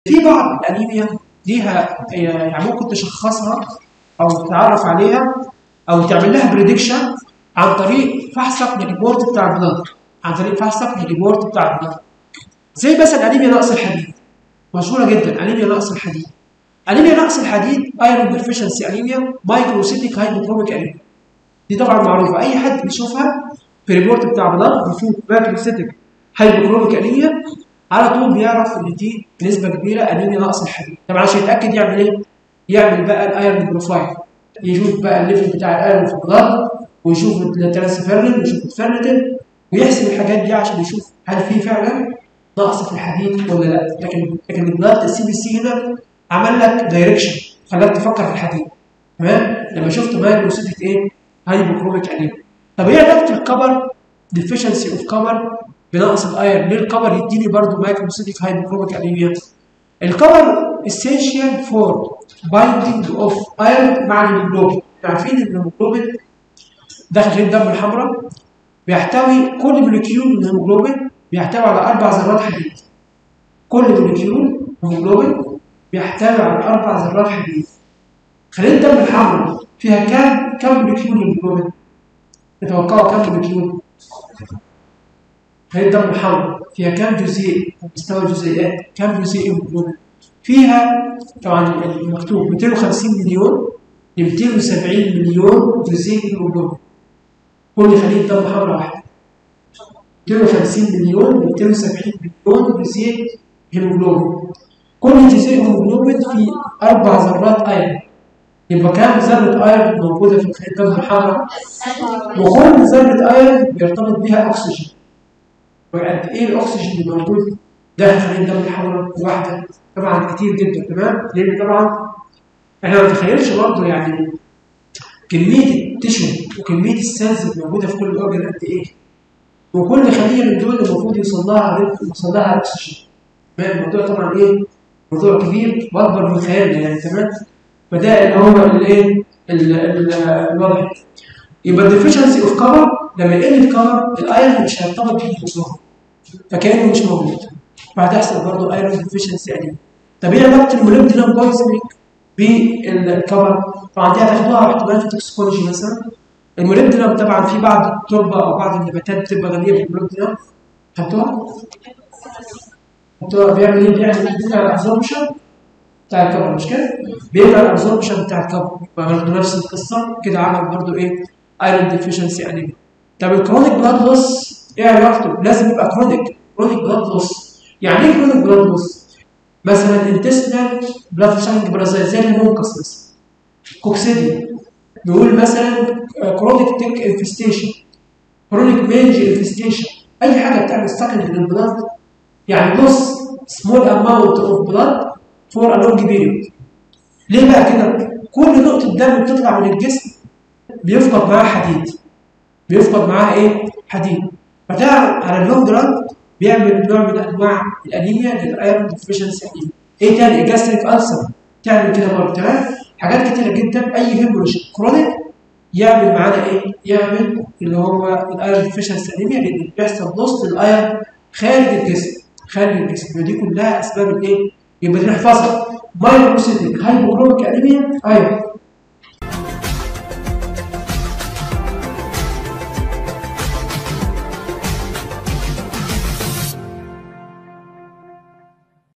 في بعض الانيميا ليها يعني ممكن تشخصها او تتعرف عليها او تعمل لها بريدكشن عن طريق فحصك للريبورت بتاع البلاد عن طريق فحصك للريبورت بتاع البلاد زي مثلا انيميا نقص الحديد مشهوره جدا انيميا نقص الحديد انيميا نقص الحديد ايرون ديفيشنسي انيميا مايكروسيتيك هايبوكروميك انيميا دي طبعا معروفه اي حد بيشوفها في الريبورت بتاع بلاد بيشوف مايكروسيتيك هايبوكروميك انيميا على طول بيعرف ان دي بنسبه كبيره انيميا نقص الحديد طبعا عشان يتاكد يعمل ايه؟ يعمل بقى الايرون بروفايل يشوف بقى الليفل بتاع الايرون في البلاد ويشوف الترانسفيرلين ويشوف الفيرنتين ويحسب الحاجات دي عشان يشوف هل في فعلا نقص في الحديد ولا لا لكن لكن البلاد السي بي سي هنا عمل لك دايركشن خلاك تفكر في الحديد تمام لما شفت مايكروسيتيك ايه هايبوكروميك انيميا طب ايه علاقه الكبر ديفيشنسي اوف كبر بنقص الايرن ليه الكبر يديني برضه مايكروسيتيك هايبوكروميك انيميا الكبر essential for binding of iron مع الهيموجلوبين عارفين ان الهيموجلوبين داخل في الدم الحمراء بيحتوي كل موليكيول من الهيموجلوبين بيحتوي على اربع ذرات حديد كل موليكيول هيموجلوبين بيحتوي على اربع ذرات حديد خلية الدم الحمراء فيها كام كام موليكيول هيموجلوبين تتوقعوا كام موليكيول خلية الدم الحمراء فيها كام جزيء مستوى الجزيئات كام جزيء هيموجلوبين فيها طبعا المكتوب 250 مليون ل 270 مليون جزيء هيموجلوبين كل خلية دم حمراء واحدة 250 مليون ل 270 مليون جزيء هيموجلوبين كل جزيء هيموجلوبين فيه أربع ذرات أيرون يبقى كام ذرة أيرون موجودة في خلية الدم الحمراء؟ وكل ذرة أيرون بيرتبط بها أكسجين وقد إيه الأكسجين اللي موجود داخل خلية الدم الحمراء واحدة طبعا كتير جدا تمام لأن طبعا احنا ما نتخيلش برضه يعني كميه التشو وكميه السيلز اللي موجوده في كل اورجن قد ايه وكل خليه من دول المفروض يوصل لها يوصل لها اكسجين الموضوع طبعا ايه موضوع كبير واكبر من خيالنا يعني تمام فده اللي هو الايه الوضع يبقى الديفيشنسي اوف كفر لما يقل الكفر الايرون مش هيرتبط بالجلوكوز فكانه مش موجود فهتحصل برضه ايرون ديفيشنسي انيميا طب ايه علاقه الموليبدينم بويزنينج بالكفر طبعا دي هتاخدوها احتمال في التوكسيكولوجي مثلا الموليبدينم طبعا في بعض التربه او بعض النباتات بتبقى غنيه بالموليبدينم خدتوها؟ خدتوها بيعمل ايه؟ بيعمل بيمنع الابزوربشن بتاع الكفر مش كده؟ بيمنع الابزوربشن بتاع الكفر يبقى برضه نفس القصه كده عمل برضه ايه؟ ايرون ديفيشنسي انيميا طب الكرونيك بلاد لوس ايه علاقته؟ لازم يبقى كرونيك كرونيك بلاد لوس يعني ايه كرونيك بلاد لوس؟ مثلا انتستنال بلاد فشنج برازيل زي المونكس مثلا كوكسيديا بيقول مثلا كرونيك تيك انفستيشن كرونيك مينج انفستيشن اي حاجه بتعمل سكند للبلاد يعني لوس سمول اماونت اوف بلاد فور ا لونج بيريود ليه بقى كده؟ كل نقطه دم بتطلع من الجسم بيفقد معاها حديد بيفقد معاها ايه؟ حديد فده على اللونج ران بيعمل نوع من انواع الانيميا للايرون ديفيشنسي انيميا ايه تاني جاستريك ألسر تعمل كده برضه تمام حاجات كتيره جدا اي هيموريج كرونيك يعمل معانا ايه يعمل اللي هو الايرون ديفيشنسي انيميا لان بيحصل نص للايرون خارج الجسم خارج الجسم ودي كلها اسباب الايه يبقى دي نحفظها مايكروسيتيك هايبوكروميك انيميا ايوه